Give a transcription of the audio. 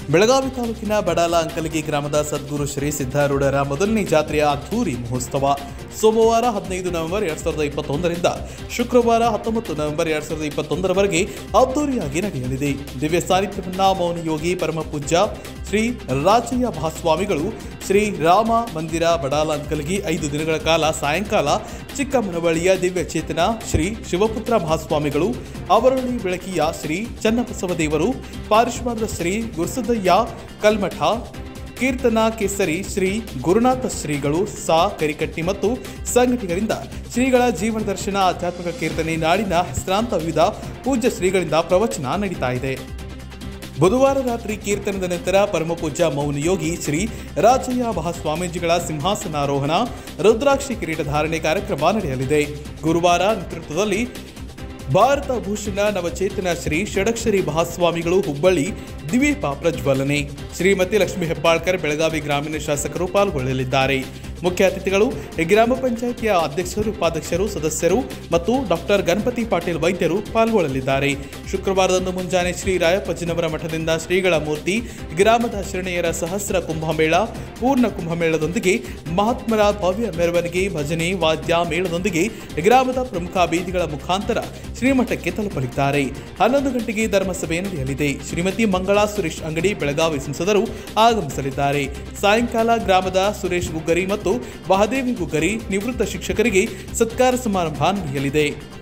ಬೆಳಗಾವಿ ತಾಲೂಕಿನ ಬಡಾಲ ಅಂಕಲಗಿ ಗ್ರಾಮದ ಸದ್ಗುರು ಶ್ರೀ ಸಿದ್ಧಾರೂಢರ ಮೊದಲನೇ ಜಾತ್ರೆಯ ಅದ್ಧೂರಿ ಮಹೋತ್ಸವ ಸೋಮವಾರ ಹದಿನೈದು ನವೆಂಬರ್ ಎರಡ್ ಸಾವಿರದ ಇಪ್ಪತ್ತೊಂದರಿಂದ ಶುಕ್ರವಾರ ಹತ್ತೊಂಬತ್ತು ನವೆಂಬರ್ ಎರಡ್ ಸಾವಿರದ ಇಪ್ಪತ್ತೊಂದರವರೆಗೆ ಅದ್ದೂರಿಯಾಗಿ ನಡೆಯಲಿದೆ ದಿವ್ಯ ಸಾನ್ನಿಧ್ಯವನ್ನ ಮೌನ ಯೋಗಿ ಪರಮ ಪೂಜ್ಯ ಶ್ರೀ ರಾಜಯ್ಯ ಮಹಾಸ್ವಾಮಿಗಳು ಶ್ರೀ ರಾಮ ಮಂದಿರ ಬಡಾಲ ಅಂಕಲಗಿ ಐದು ದಿನಗಳ ಕಾಲ ಸಾಯಂಕಾಲ ಚಿಕ್ಕಮನವಳ್ಳಿಯ ದಿವ್ಯ ಚೇತನ ಶ್ರೀ ಶಿವಪುತ್ರ ಮಹಾಸ್ವಾಮಿಗಳು ಅವರಳ್ಳಿ ಬೆಳಕಿಯ ಶ್ರೀ ಚನ್ನಬಸವ ದೇವರು ಪಾರಿಶ್ವಾದ ಶ್ರೀ ಗುರುಸದಯ್ಯ ಕಲ್ಮಠ ಕೀರ್ತನ ಕೇಸರಿ ಶ್ರೀ ಗುರುನಾಥ ಶ್ರೀಗಳು ಸಾ ಕರಿಕಟ್ಟಿ ಮತ್ತು ಸಂಘಟಕರಿಂದ ಶ್ರೀಗಳ ಜೀವನ ದರ್ಶನ ಆಧ್ಯಾತ್ಮಿಕ ಕೀರ್ತನೆ ನಾಡಿನ ಹೆಸರಾಂತ ವಿವಿಧ ಪೂಜ್ಯ ಶ್ರೀಗಳಿಂದ ಪ್ರವಚನ ನಡೀತಾ ಇದೆ ಬುಧವಾರ ರಾತ್ರಿ ಕೀರ್ತನದ ನಂತರ ಪರಮಪೂಜ್ಯ ಮೌನ ಯೋಗಿ ಶ್ರೀ ರಾಜಯ್ಯ ಮಹಾಸ್ವಾಮೀಜಿಗಳ ಸಿಂಹಾಸನಾರೋಹಣ ರುದ್ರಾಕ್ಷಿ ಕಿರೀಟ ಧಾರಣೆ ಕಾರ್ಯಕ್ರಮ ನಡೆಯಲಿದೆ ಗುರುವಾರ ನೇತೃತ್ವದಲ್ಲಿ ಭಾರತ ಭೂಷಣ ನವಚೇತನ ಶ್ರೀ ಷಡಕ್ಷರಿ ಮಹಾಸ್ವಾಮಿಗಳು ಹುಬ್ಬಳ್ಳಿ ದ್ವೀಪ ಪ್ರಜ್ವಲನೆ ಶ್ರೀಮತಿ ಲಕ್ಷ್ಮೀ ಹೆಬ್ಬಾಳ್ಕರ್ ಬೆಳಗಾವಿ ಗ್ರಾಮೀಣ ಶಾಸಕರು ಪಾಲ್ಗೊಳ್ಳಲಿದ್ದಾರೆ ಮುಖ್ಯ ಅತಿಥಿಗಳು ಗ್ರಾಮ ಪಂಚಾಯಿತಿಯ ಅಧ್ಯಕ್ಷರು ಉಪಾಧ್ಯಕ್ಷರು ಸದಸ್ಯರು ಮತ್ತು ಡಾಕ್ಟರ್ ಗಣಪತಿ ಪಾಟೀಲ್ ವೈದ್ಯರು ಪಾಲ್ಗೊಳ್ಳಲಿದ್ದಾರೆ ಶುಕ್ರವಾರದಂದು ಮುಂಜಾನೆ ಶ್ರೀ ರಾಯಪ್ಪಜ್ಜನವರ ಮಠದಿಂದ ಶ್ರೀಗಳ ಮೂರ್ತಿ ಗ್ರಾಮದ ಶರಣೆಯರ ಸಹಸ್ರ ಕುಂಭಮೇಳ ಪೂರ್ಣ ಕುಂಭಮೇಳದೊಂದಿಗೆ ಮಹಾತ್ಮರ ಭವ್ಯ ಮೆರವಣಿಗೆ ಭಜನೆ ವಾದ್ಯ ಮೇಳದೊಂದಿಗೆ ಗ್ರಾಮದ ಪ್ರಮುಖ ಬೀದಿಗಳ ಮುಖಾಂತರ ಶ್ರೀಮಠಕ್ಕೆ ತಲುಪಲಿದ್ದಾರೆ ಹನ್ನೊಂದು ಗಂಟೆಗೆ ಧರ್ಮಸಭೆ ನಡೆಯಲಿದೆ ಶ್ರೀಮತಿ ಮಂಗಳಾ ಸುರೇಶ್ ಅಂಗಡಿ ಬೆಳಗಾವಿ ಸಂಸದರು ಆಗಮಿಸಲಿದ್ದಾರೆ ಸಾಯಂಕಾಲ ಗ್ರಾಮದ ಸುರೇಶ್ ಗುಗ್ಗರಿ ಮತ್ತು ಮಹಾದೇವಿ ಗುಗ್ಗರಿ ನಿವೃತ್ತ ಶಿಕ್ಷಕರಿಗೆ ಸತ್ಕಾರ ಸಮಾರಂಭ ನಡೆಯಲಿದೆ